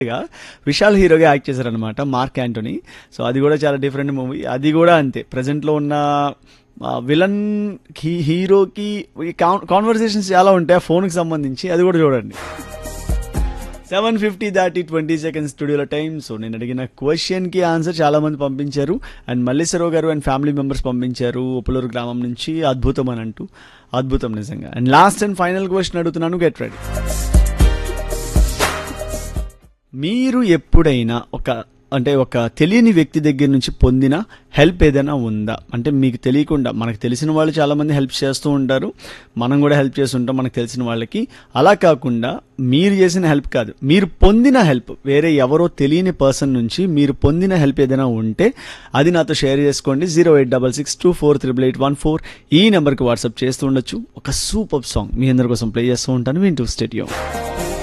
గా విశాల్ హీరోగా యాక్ట్ చేశారనమాట మార్క్ యాంటోనీ సో అది కూడా చాలా డిఫరెంట్ మూవీ అది కూడా అంతే ప్రజెంట్ లో ఉన్న విలన్ హీరోకి కాన్వర్సేషన్స్ చాలా ఉంటాయి ఆ ఫోన్కి సంబంధించి అది కూడా చూడండి సెవెన్ ఫిఫ్టీ దాటి ట్వంటీ సెకండ్స్ స్టూడియోలో టైం సో నేను అడిగిన క్వశ్చన్కి ఆన్సర్ చాలా మంది పంపించారు అండ్ మల్లేశ్వరరావు గారు అండ్ ఫ్యామిలీ మెంబర్స్ పంపించారు ఉప్పులూరు గ్రామం నుంచి అద్భుతం అని అంటూ అద్భుతం నిజంగా and last and final question అడుగుతున్నాను గెట్ రెడీ మీరు ఎప్పుడైనా ఒక అంటే ఒక తెలియని వ్యక్తి దగ్గర నుంచి పొందిన హెల్ప్ ఏదైనా ఉందా అంటే మీకు తెలియకుండా మనకు తెలిసిన వాళ్ళు చాలామంది హెల్ప్ చేస్తూ ఉంటారు మనం కూడా హెల్ప్ చేస్తుంటాం మనకు తెలిసిన వాళ్ళకి అలా కాకుండా మీరు చేసిన హెల్ప్ కాదు మీరు పొందిన హెల్ప్ వేరే ఎవరో తెలియని పర్సన్ నుంచి మీరు పొందిన హెల్ప్ ఏదైనా ఉంటే అది నాతో షేర్ చేసుకోండి zero eight double six two four triple eight one four ఈ నెంబర్కి వాట్సాప్ చేస్తూ ఉండొచ్చు ఒక సూపర్ సాంగ్ మీ అందరి కోసం ప్లే చేస్తూ ఉంటాను వింటూ స్టేడియం